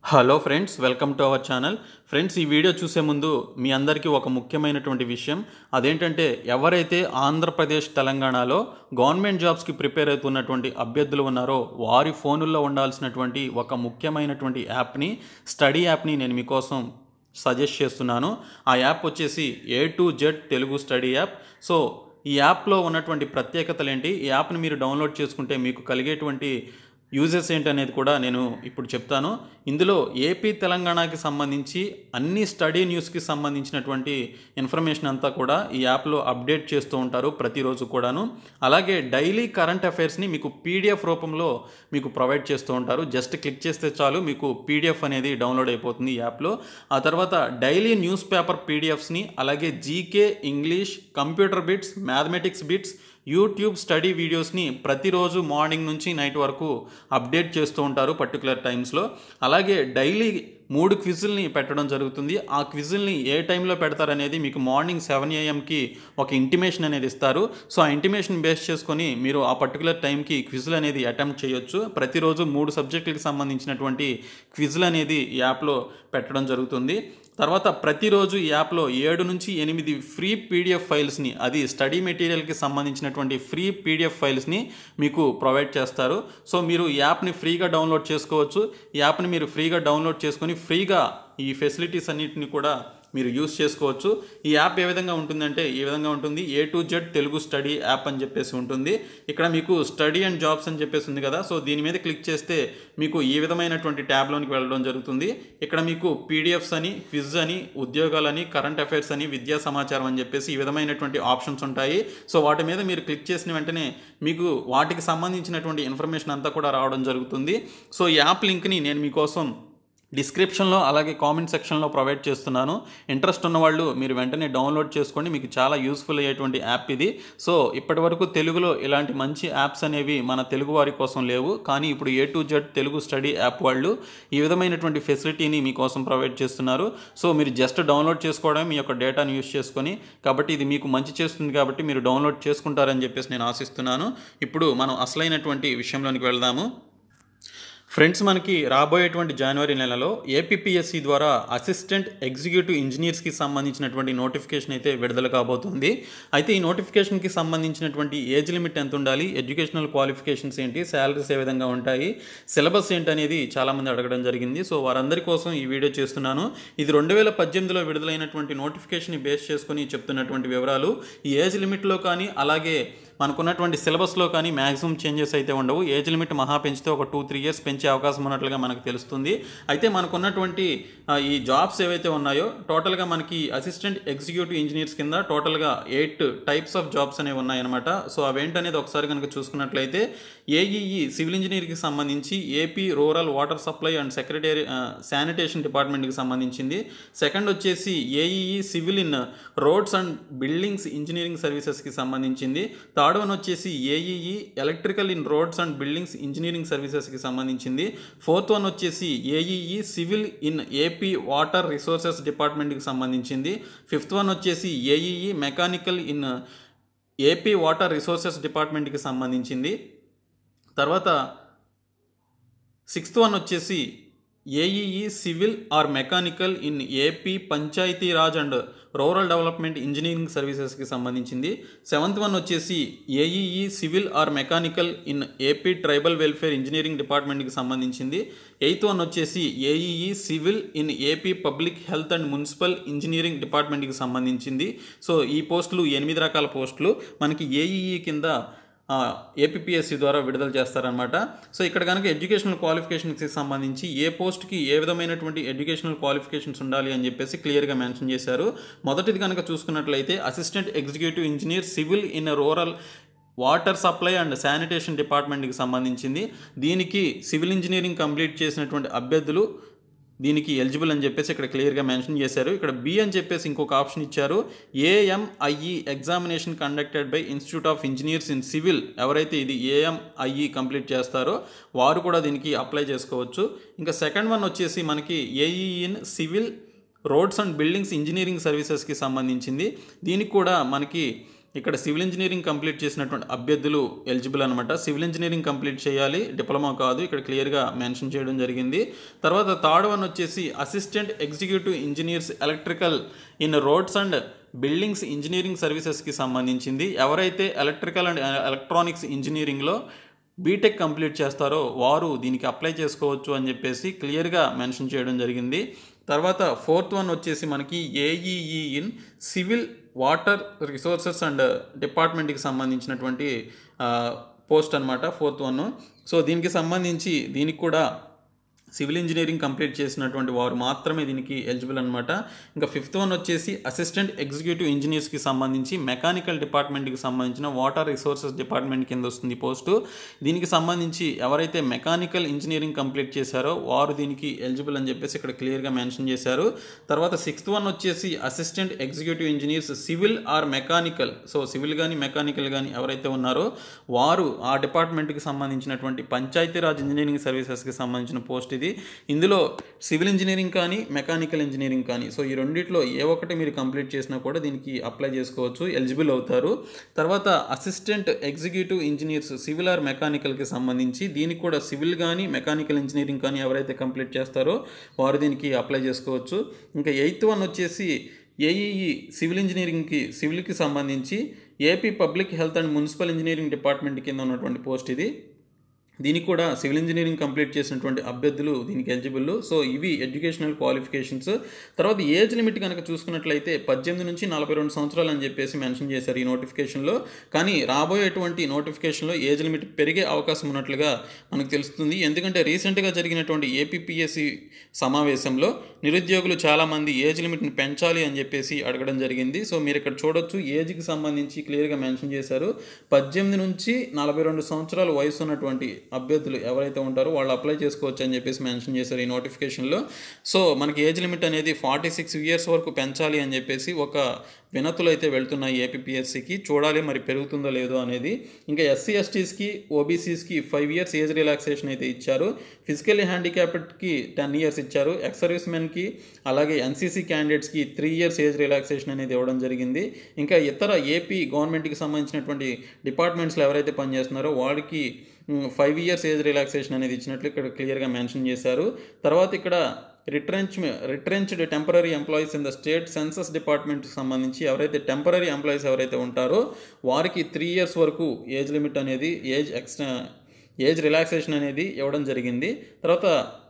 hello friends welcome to our channel friends ఈ video చూసే ముందు మీ అందరికీ ఒక ముఖ్యమైనటువంటి విషయం అదేంటంటే ఎవరైతే ఆంధ్రప్రదేశ్ తెలంగాణలో గవర్నమెంట్ జాబ్స్కి ప్రిపేర్ అవుతున్నటువంటి అభ్యర్థులు ఉన్నారో వారి ఫోనుల్లో ఉండాల్సినటువంటి ఒక ముఖ్యమైనటువంటి యాప్ని స్టడీ యాప్ని నేను మీకోసం సజెస్ట్ చేస్తున్నాను ఆ యాప్ వచ్చేసి A to Z Telugu study app సో ఈ యాప్లో ఉన్నటువంటి ప్రత్యేకతలు ఏంటి ఈ యాప్ని మీరు డౌన్లోడ్ చేసుకుంటే మీకు కలిగేటువంటి యూజెస్ ఏంటనేది కూడా నేను ఇప్పుడు చెప్తాను ఇందులో ఏపీ తెలంగాణకి సంబంధించి అన్ని స్టడీ న్యూస్కి సంబంధించినటువంటి ఇన్ఫర్మేషన్ అంతా కూడా ఈ యాప్లో అప్డేట్ చేస్తూ ఉంటారు ప్రతిరోజు కూడాను అలాగే డైలీ కరెంట్ అఫైర్స్ని మీకు పీడిఎఫ్ రూపంలో మీకు ప్రొవైడ్ చేస్తూ ఉంటారు జస్ట్ క్లిక్ చేస్తే చాలు మీకు పీడిఎఫ్ అనేది డౌన్లోడ్ అయిపోతుంది ఈ యాప్లో ఆ తర్వాత డైలీ న్యూస్ పేపర్ పీడిఎఫ్స్ని అలాగే GK English computer bits mathematics bits YouTube study వీడియోస్ని ప్రతిరోజు మార్నింగ్ నుంచి నైట్ వరకు అప్డేట్ చేస్తూ ఉంటారు పర్టికులర్ టైమ్స్లో అలాగే డైలీ మూడు క్విజుల్ని పెట్టడం జరుగుతుంది ఆ క్విజుల్ని ఏ టైంలో పెడతారనేది మీకు మార్నింగ్ సెవెన్ ఏఎంకి ఒక ఇంటిమేషన్ అనేది ఇస్తారు సో ఆ ఇంటిమేషన్ బేస్ చేసుకొని మీరు ఆ పర్టికులర్ టైంకి క్విజులు అనేది అటెంప్ట్ చేయొచ్చు ప్రతిరోజు మూడు సబ్జెక్టులకు సంబంధించినటువంటి క్విజులు అనేది ఈ యాప్లో పెట్టడం జరుగుతుంది తర్వాత ప్రతిరోజు ఈ యాప్లో ఏడు నుంచి ఎనిమిది ఫ్రీ పీడిఎఫ్ ఫైల్స్ని అది స్టడీ మెటీరియల్కి సంబంధించినటువంటి ఫ్రీ పీడిఎఫ్ ఫైల్స్ని మీకు ప్రొవైడ్ చేస్తారు సో మీరు ఈ యాప్ని ఫ్రీగా డౌన్లోడ్ చేసుకోవచ్చు ఈ యాప్ని మీరు ఫ్రీగా డౌన్లోడ్ చేసుకొని ఫ్రీగా ఈ ఫెసిలిటీస్ అన్నిటిని కూడా మీరు యూస్ చేసుకోవచ్చు ఈ యాప్ ఏ విధంగా ఉంటుందంటే ఈ విధంగా ఉంటుంది A to Z Telugu study app అని చెప్పేసి ఉంటుంది ఇక్కడ మీకు స్టడీ అండ్ జాబ్స్ అని చెప్పేసి ఉంది కదా సో దీని మీద క్లిక్ చేస్తే మీకు ఈ విధమైనటువంటి ట్యాబ్లోనికి వెళ్ళడం జరుగుతుంది ఇక్కడ మీకు పీడిఎఫ్స్ అని క్విజ్ అని ఉద్యోగాలని కరెంట్ అఫైర్స్ అని విద్యా సమాచారం అని చెప్పేసి ఈ విధమైనటువంటి ఆప్షన్స్ ఉంటాయి సో వాటి మీద మీరు క్లిక్ చేసిన వెంటనే మీకు వాటికి సంబంధించినటువంటి ఇన్ఫర్మేషన్ అంతా కూడా రావడం జరుగుతుంది సో ఈ యాప్ లింక్ని నేను మీకోసం డిస్క్రిప్షన్లో అలాగే కామెంట్ సెక్షన్లో ప్రొవైడ్ చేస్తున్నాను ఇంట్రెస్ట్ ఉన్న వాళ్ళు మీరు వెంటనే డౌన్లోడ్ చేసుకోండి మీకు చాలా యూస్ఫుల్ అయ్యేటువంటి యాప్ ఇది సో ఇప్పటి వరకు తెలుగులో ఇలాంటి మంచి యాప్స్ అనేవి మన తెలుగు వారి కోసం లేవు కానీ ఇప్పుడు A to Z Telugu study app వాళ్ళు ఈ విధమైనటువంటి ఫెసిలిటీని మీకోసం ప్రొవైడ్ చేస్తున్నారు సో మీరు జస్ట్ డౌన్లోడ్ చేసుకోవడం మీ యొక్క డేటాను యూస్ చేసుకొని కాబట్టి ఇది మీకు మంచి చేస్తుంది కాబట్టి మీరు డౌన్లోడ్ చేసుకుంటారని చెప్పేసి నేను ఆశిస్తున్నాను ఇప్పుడు మనం అసలైనటువంటి విషయంలోనికి వెళ్దాము ఫ్రెండ్స్ మనకి రాబోయేటువంటి జనవరి నెలలో ఏపీపీఎస్సి ద్వారా అసిస్టెంట్ ఎగ్జిక్యూటివ్ ఇంజనీర్స్కి సంబంధించినటువంటి నోటిఫికేషన్ అయితే విడుదల కాబోతుంది అయితే ఈ నోటిఫికేషన్కి సంబంధించినటువంటి ఏజ్ లిమిట్ ఎంత ఉండాలి ఎడ్యుకేషనల్ క్వాలిఫికేషన్స్ ఏంటి శాలరీస్ ఏ విధంగా ఉంటాయి సిలబస్ ఏంటి అనేది చాలామంది అడగడం జరిగింది సో వారందరి కోసం ఈ వీడియో చేస్తున్నాను ఇది రెండు వేల పద్దెనిమిదిలో విడుదలైనటువంటి నోటిఫికేషన్ బేస్ చేసుకుని చెప్తున్నటువంటి వివరాలు ఈ ఏజ్ లిమిట్లో కానీ అలాగే మనకున్నటువంటి సిలబస్లో కానీ మ్యాక్సిమం చేంజెస్ అయితే ఉండవు ఏజ్ లిమిట్ మహా పెంచితే ఒక టూ త్రీ ఇయర్స్ పెంచే అవకాశం ఉన్నట్లుగా మనకు తెలుస్తుంది అయితే మనకున్నటువంటి ఆ, ఈ జాబ్స్ ఏవైతే ఉన్నాయో టోటల్గా మనకి అసిస్టెంట్ ఎగ్జిక్యూటివ్ ఇంజనీర్స్ కింద టోటల్గా ఎయిట్ టైప్స్ ఆఫ్ జాబ్స్ అనేవి ఉన్నాయన్నమాట సో అవేంటనేది ఒకసారి కనుక చూసుకున్నట్లయితే ఏఈఈ సివిల్ ఇంజనీర్కి సంబంధించి AP rural water supply and secretary sanitation డిపార్ట్మెంట్కి సంబంధించింది సెకండ్ వచ్చేసి AEE civil in roads and buildings engineering సర్వీసెస్కి సంబంధించింది థర్డ్ వన్ వచ్చేసి AEE electrical in roads and buildings engineering సర్వీసెస్కి సంబంధించింది ఫోర్త్ వన్ వచ్చేసి AEE civil in AP water resources డిపార్ట్మెంట్కి సంబంధించింది ఫిఫ్త్ వన్ వచ్చేసి AEE mechanical in AP water resources డిపార్ట్మెంట్కి సంబంధించింది తర్వాత సిక్స్త్ వన్ వచ్చేసి AEE civil or mechanical in AP Panchayati Raj and rural development engineering సర్వీసెస్కి సంబంధించింది సెవెంత్ వన్ వచ్చేసి AEE civil or mechanical in AP tribal welfare engineering డిపార్ట్మెంట్కి సంబంధించింది ఎయిత్ వన్ వచ్చేసి AEE civil in AP public health and municipal engineering డిపార్ట్మెంట్కి సంబంధించింది so ఈ పోస్టులు ఎనిమిది రకాల పోస్టులు మనకి ఏఈఈ కింద ఏపీఎస్సి ద్వారా విడుదల చేస్తారనమాట సో ఇక్కడ కనుక ఎడ్యుకేషనల్ క్వాలిఫికేషన్స్కి సంబంధించి ఏ పోస్ట్కి ఏ విధమైనటువంటి ఎడ్యుకేషనల్ క్వాలిఫికేషన్స్ ఉండాలి అని చెప్పేసి క్లియర్గా మెన్షన్ చేశారు మొదటిది కనుక చూసుకున్నట్లయితే assistant executive engineer civil in rural water supply and sanitation డిపార్ట్మెంట్కి సంబంధించింది దీనికి సివిల్ ఇంజనీరింగ్ కంప్లీట్ చేసినటువంటి అభ్యర్థులు దీనికి ఎలిజిబుల్ అని చెప్పేసి ఇక్కడ క్లియర్గా మెన్షన్ చేశారు ఇక్కడ బి అని చెప్పేసి ఇంకొక ఆప్షన్ ఇచ్చారు AMIE examination conducted by institute of engineers in civil ఎవరైతే ఇది ఏఎంఐఈ కంప్లీట్ చేస్తారో వారు కూడా దీనికి అప్లై చేసుకోవచ్చు ఇంకా సెకండ్ వన్ వచ్చేసి మనకి AE in civil roads and buildings engineering సర్వీసెస్కి సంబంధించింది దీనికి కూడా మనకి ఇక్కడ సివిల్ ఇంజనీరింగ్ కంప్లీట్ చేసినటువంటి అభ్యర్థులు ఎలిజిబుల్ అనమాట సివిల్ ఇంజనీరింగ్ కంప్లీట్ చేయాలి డిప్లొమా కాదు ఇక్కడ క్లియర్గా మెన్షన్ చేయడం జరిగింది తర్వాత థర్డ్ వన్ వచ్చేసి assistant executive engineers electrical in roads and buildings engineering సర్వీసెస్కి సంబంధించింది ఎవరైతే ఎలక్ట్రికల్ అండ్ ఎలక్ట్రానిక్స్ ఇంజనీరింగ్లో బీటెక్ కంప్లీట్ చేస్తారో వారు దీనికి అప్లై చేసుకోవచ్చు అని చెప్పేసి క్లియర్గా మెన్షన్ చేయడం జరిగింది తర్వాత ఫోర్త్ వన్ వచ్చేసి మనకి AEE in civil water resources and డిపార్ట్మెంట్కి సంబంధించినటువంటి పోస్ట్ అనమాట ఫోర్త్ వన్ సో దీనికి సంబంధించి దీనికి కూడా సివిల్ ఇంజనీరింగ్ కంప్లీట్ చేసినటువంటి వారు మాత్రమే దీనికి ఎలిజిబుల్ అనమాట ఇంకా ఫిఫ్త్ వన్ వచ్చేసి అసిస్టెంట్ ఎగ్జిక్యూటివ్ ఇంజనీర్స్కి సంబంధించి మెకానికల్ డిపార్ట్మెంట్కి సంబంధించిన వాటర్ రిసోర్సెస్ డిపార్ట్మెంట్ కింద వస్తుంది పోస్టు దీనికి సంబంధించి ఎవరైతే మెకానికల్ ఇంజనీరింగ్ కంప్లీట్ చేశారో వారు దీనికి ఎలిజిబుల్ అని చెప్పేసి ఇక్కడ క్లియర్గా మెన్షన్ చేశారు తర్వాత సిక్స్త్ వన్ వచ్చేసి assistant executive engineers civil or mechanical so civil కానీ మెకానికల్ కానీ ఎవరైతే ఉన్నారో వారు ఆ డిపార్ట్మెంట్కి సంబంధించినటువంటి పంచాయతీరాజ్ ఇంజనీరింగ్ సర్వీసెస్కి సంబంధించిన పోస్ట్ ఇది ఇందులో సివిల్ ఇంజనీరింగ్ కానీ మెకానికల్ ఇంజనీరింగ్ కానీ సో ఈ రెండిట్లో ఏ ఒక్కటి మీరు కంప్లీట్ చేసినా కూడా దీనికి అప్లై చేసుకోవచ్చు ఎలిజిబుల్ అవుతారు తర్వాత assistant executive engineers civil or మెకానికల్కి సంబంధించి దీనికి కూడా సివిల్ కానీ మెకానికల్ ఇంజనీరింగ్ కానీ ఎవరైతే కంప్లీట్ చేస్తారో వారు దీనికి అప్లై చేసుకోవచ్చు ఇంకా ఎయిత్ వన్ వచ్చేసి ఏఈఈ సివిల్ ఇంజనీరింగ్కి సివిల్కి సంబంధించి AP public health and municipal engineering department కింద ఉన్నటువంటి పోస్ట్ ఇది దీనికి కూడా సివిల్ ఇంజనీరింగ్ కంప్లీట్ చేసినటువంటి అభ్యర్థులు దీనికి ఎలిజిబుల్ సో ఇవి ఎడ్యుకేషనల్ క్వాలిఫికేషన్స్ తర్వాత ఏజ్ లిమిట్ కనుక చూసుకున్నట్లయితే పద్దెనిమిది నుంచి నలభై రెండు సంవత్సరాలు అని చెప్పేసి మెన్షన్ చేశారు ఈ నోటిఫికేషన్లో కానీ రాబోయేటువంటి నోటిఫికేషన్లో ఏజ్ లిమిట్ పెరిగే అవకాశం ఉన్నట్లుగా మనకు తెలుస్తుంది ఎందుకంటే రీసెంట్గా జరిగినటువంటి ఏపీపీఎస్సి సమావేశంలో నిరుద్యోగులు చాలామంది ఏజ్ లిమిట్ని పెంచాలి అని చెప్పేసి అడగడం జరిగింది సో మీరు ఇక్కడ చూడొచ్చు ఏజ్కి సంబంధించి క్లియర్గా మెన్షన్ చేశారు పద్దెనిమిది నుంచి నలభై రెండు సంవత్సరాల వయసు ఉన్నటువంటి అభ్యర్థులు ఎవరైతే ఉంటారో వాళ్ళు అప్లై చేసుకోవచ్చు అని చెప్పేసి మెన్షన్ చేశారు ఈ నోటిఫికేషన్లో సో మనకి ఏజ్ లిమిట్ అనేది ఫార్టీ సిక్స్ ఇయర్స్ వరకు పెంచాలి అని చెప్పేసి ఒక వినతులు అయితే వెళ్తున్నాయి ఏపీఎస్సికి చూడాలి మరి పెరుగుతుందో లేదో అనేది ఇంకా ఎస్సీ ఎస్టీస్కి ఓబీసీస్కి ఫైవ్ ఇయర్స్ ఏజ్ రిలాక్సేషన్ అయితే ఇచ్చారు ఫిజికల్లీ హ్యాండిక్యాప్డ్కి టెన్ ఇయర్స్ ఇచ్చారు ఎక్స్ సర్వీస్ మెన్కి అలాగే ఎన్సీసీ క్యాండిడేట్స్కి త్రీ ఇయర్స్ ఏజ్ రిలాక్సేషన్ అనేది ఇవ్వడం జరిగింది ఇంకా ఇతర ఏపీ గవర్నమెంట్కి సంబంధించినటువంటి డిపార్ట్మెంట్స్లో ఎవరైతే పనిచేస్తున్నారో వాళ్ళకి ఫైవ్ ఇయర్స్ ఏజ్ రిలాక్సేషన్ అనేది ఇచ్చినట్లు ఇక్కడ క్లియర్గా మెన్షన్ చేశారు తర్వాత ఇక్కడ retrench retrenched temporary employees in the state census డిపార్ట్మెంట్కి సంబంధించి ఎవరైతే టెంపరీ ఎంప్లాయీస్ ఎవరైతే ఉంటారో వారికి త్రీ ఇయర్స్ వరకు ఏజ్ లిమిట్ అనేది ఏజ్ ఎక్స్ట్రా ఏజ్ రిలాక్సేషన్ అనేది ఇవ్వడం జరిగింది తర్వాత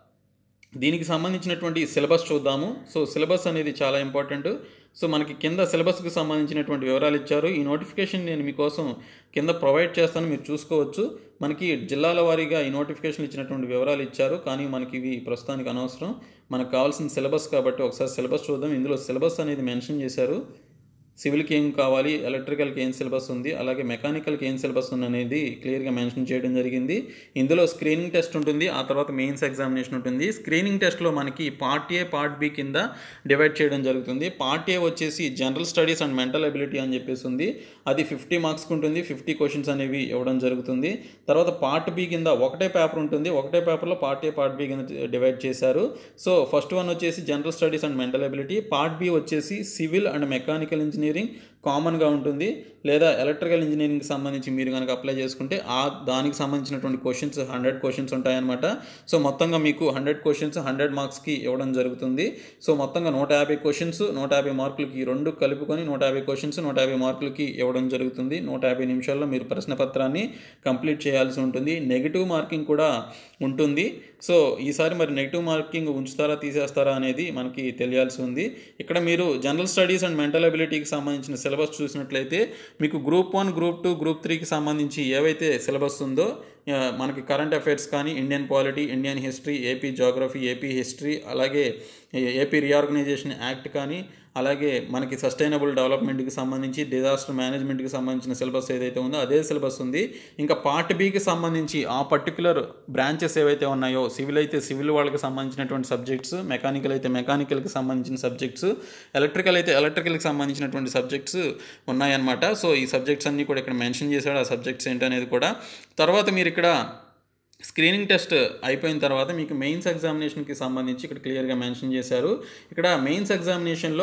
దీనికి సంబంధించినటువంటి సిలబస్ చూద్దాము సో సిలబస్ అనేది చాలా ఇంపార్టెంట్ సో మనకి కింద సిలబస్కి సంబంధించినటువంటి వివరాలు ఇచ్చారు ఈ నోటిఫికేషన్ నేను మీకోసం కింద ప్రొవైడ్ చేస్తాను మీరు చూసుకోవచ్చు మనకి జిల్లాల వారీగా ఈ నోటిఫికేషన్ ఇచ్చినటువంటి వివరాలు ఇచ్చారు కానీ మనకి ఇవి ప్రస్తుతానికి అనవసరం మనకు కావాల్సిన సిలబస్ కాబట్టి ఒకసారి సిలబస్ చూద్దాం ఇందులో సిలబస్ అనేది మెన్షన్ చేశారు సివిల్కి ఏం కావాలి ఎలక్ట్రికల్కి ఏం సిలబస్ ఉంది అలాగే మెకానికల్కి ఏం సిలబస్ ఉంది అనేది క్లియర్గా మెన్షన్ చేయడం జరిగింది ఇందులో స్క్రీనింగ్ టెస్ట్ ఉంటుంది ఆ తర్వాత మెయిన్స్ ఎగ్జామినేషన్ ఉంటుంది స్క్రీనింగ్ టెస్ట్లో మనకి పార్ట్ ఏ పార్ట్ బి కింద డివైడ్ చేయడం జరుగుతుంది పార్ట్ ఏ వచ్చేసి general studies and mental ability అని చెప్పేసి ఉంది అది ఫిఫ్టీ మార్క్స్కి ఉంటుంది ఫిఫ్టీ క్వశ్చన్స్ అనేవి ఇవ్వడం జరుగుతుంది తర్వాత పార్ట్ బి కింద ఒకటే పేపర్ ఉంటుంది ఒకటే పేపర్లో పార్ట్ ఏ పార్ట్ బి కింద డివైడ్ చేశారు సో ఫస్ట్ వన్ వచ్చేసి general studies and mental ability part B వచ్చేసి సివిల్ అండ్ మెకానికల్ ఇంజనీరింగ్ కామన్గా ఉంటుంది లేదా ఎలక్ట్రికల్ ఇంజనీరింగ్కి సంబంధించి మీరు కనుక అప్లై చేసుకుంటే ఆ దానికి సంబంధించినటువంటి క్వశ్చన్స్ హండ్రెడ్ క్వశ్చన్స్ ఉంటాయన్నమాట సో మొత్తంగా మీకు హండ్రెడ్ క్వశ్చన్స్ హండ్రెడ్ మార్క్స్కి ఇవ్వడం జరుగుతుంది సో మొత్తంగా నూట యాభై క్వశ్చన్స్ నూట యాభై మార్కులకి రెండు కలుపుకొని నూట యాభై క్వశ్చన్స్ నూట యాభై మార్కులకి ఇవ్వడం జరుగుతుంది నూట యాభై నిమిషాల్లో మీరు ప్రశ్న పత్రాన్ని కంప్లీట్ చేయాల్సి ఉంటుంది నెగిటివ్ మార్కింగ్ కూడా ఉంటుంది సో ఈసారి మరి నెగిటివ్ మార్కింగ్ ఉంచుతారా తీసేస్తారా అనేది మనకి తెలియాల్సి ఉంది ఇక్కడ మీరు జనరల్ స్టడీస్ అండ్ మెంటల్ అబిలిటీకి సంబంధించిన సిలబస్ చూసినట్లయితే మీకు group one group two group త్రీకి సంబంధించి ఏవైతే సిలబస్ ఉందో ఆ, మనకి కరెంట్ అఫైర్స్ కానీ Indian polity Indian history AP geography AP history అలాగే ఏపీ రీఆర్గనైజేషన్ యాక్ట్ కానీ అలాగే మనకి సస్టైనబుల్ డెవలప్మెంట్కి సంబంధించి డిజాస్టర్ మేనేజ్మెంట్కి సంబంధించిన సిలబస్ ఏదైతే ఉందో అదే సిలబస్ ఉంది ఇంకా పార్ట్ బికి సంబంధించి ఆ పర్టికులర్ బ్రాంచెస్ ఏవైతే ఉన్నాయో సివిల్ అయితే సివిల్ వాళ్ళకి సంబంధించినటువంటి సబ్జెక్ట్స్ మెకానికల్ అయితే మెకానికల్కి సంబంధించిన సబ్జెక్ట్స్ ఎలక్ట్రికల్ అయితే ఎలక్ట్రికల్కి సంబంధించినటువంటి సబ్జెక్ట్స్ ఉన్నాయన్నమాట సో ఈ సబ్జెక్ట్స్ అన్నీ కూడా ఇక్కడ మెన్షన్ చేశాడు ఆ సబ్జెక్ట్స్ ఏంటనేది కూడా తర్వాత మీరు ఇక్కడ స్క్రీనింగ్ టెస్ట్ అయిపోయిన తర్వాత మీకు మెయిన్స్ ఎగ్జామినేషన్కి సంబంధించి ఇక్కడ క్లియర్గా మెన్షన్ చేశారు ఇక్కడ మెయిన్స్ ఎగ్జామినేషన్లో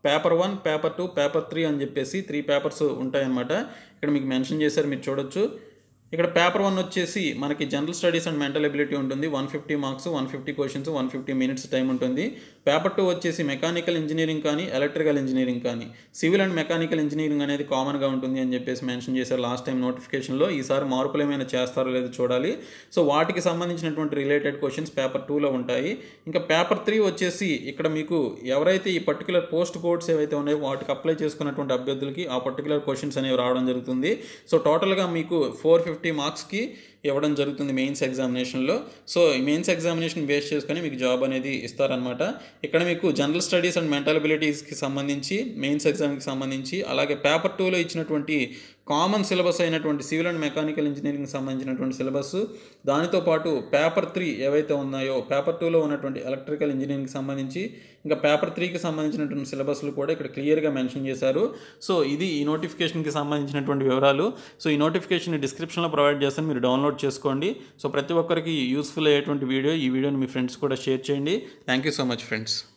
paper one paper two paper three అని చెప్పేసి త్రీ పేపర్స్ ఉంటాయన్నమాట ఇక్కడ మీకు మెన్షన్ చేశారు మీరు చూడొచ్చు ఇక్కడ పేపర్ వన్ వచ్చేసి మనకి general studies and mental ability ఉంటుంది one fifty marks one fifty questions one fifty minutes time ఉంటుంది పేపర్ టూ వచ్చేసి మెకానికల్ ఇంజనీరింగ్ కానీ ఎలక్ట్రికల్ ఇంజనీరింగ్ కానీ సివిల్ అండ్ మెకానికల్ ఇంజనీరింగ్ అనేది కామన్గా ఉంటుంది అని చెప్పేసి మెన్షన్ చేశారు లాస్ట్ టైం నోటిఫికేషన్లో ఈసారి మార్పులు ఏమైనా చేస్తారో లేదో చూడాలి సో వాటికి సంబంధించినటువంటి రిలేటెడ్ క్వశ్చన్స్ పేపర్ టూలో ఉంటాయి ఇంకా పేపర్ త్రీ వచ్చేసి ఇక్కడ మీకు ఎవరైతే ఈ పర్టికులర్ పోస్ట్ కోడ్స్ ఏవైతే ఉన్నాయో వాటికి అప్లై చేసుకున్నటువంటి అభ్యర్థులకి ఆ పర్టికులర్ క్వశ్చన్స్ అనేవి రావడం జరుగుతుంది సో టోటల్గా మీకు ఫోర్ ఫిఫ్టీ మార్క్స్కి ఇవ్వడం జరుగుతుంది మెయిన్స్ ఎగ్జామినేషన్లో సో ఈ మెయిన్స్ ఎగ్జామినేషన్ బేస్ చేసుకొని మీకు జాబ్ అనేది ఇస్తారనమాట ఇక్కడ మీకు జనరల్ స్టడీస్ అండ్ మెంటల్ అబిలిటీస్కి సంబంధించి మెయిన్స్ ఎగ్జామ్కి సంబంధించి అలాగే పేపర్ టూలో ఇచ్చినటువంటి కామన్ సిలబస్ అయినటువంటి సివిల్ అండ్ మెకానికల్ ఇంజనీరింగ్కి సంబంధించినటువంటి సిలబస్ దానితో పాటు పేపర్ త్రీ ఏవైతే ఉన్నాయో పేపర్ టూలో ఉన్నటువంటి ఎలక్ట్రికల్ ఇంజనీరింగ్కి సంబంధించి ఇంకా పేపర్ త్రీకి సంబంధించినటువంటి సిలబస్లు కూడా ఇక్కడ క్లియర్గా మెన్షన్ చేశారు సో ఇది ఈ నోటిఫికేషన్కి సంబంధించినటువంటి వివరాలు సో ఈ నోటిఫికేషన్ డిస్క్రిప్షన్లో ప్రొవైడ్ చేస్తాను మీరు డౌన్లోడ్ చేసుకోండి సో ప్రతి ఒక్కరికి యూస్ఫుల్ అయ్యేటువంటి వీడియో ఈ వీడియోని మీ ఫ్రెండ్స్ కూడా షేర్ చేయండి thank you so much friends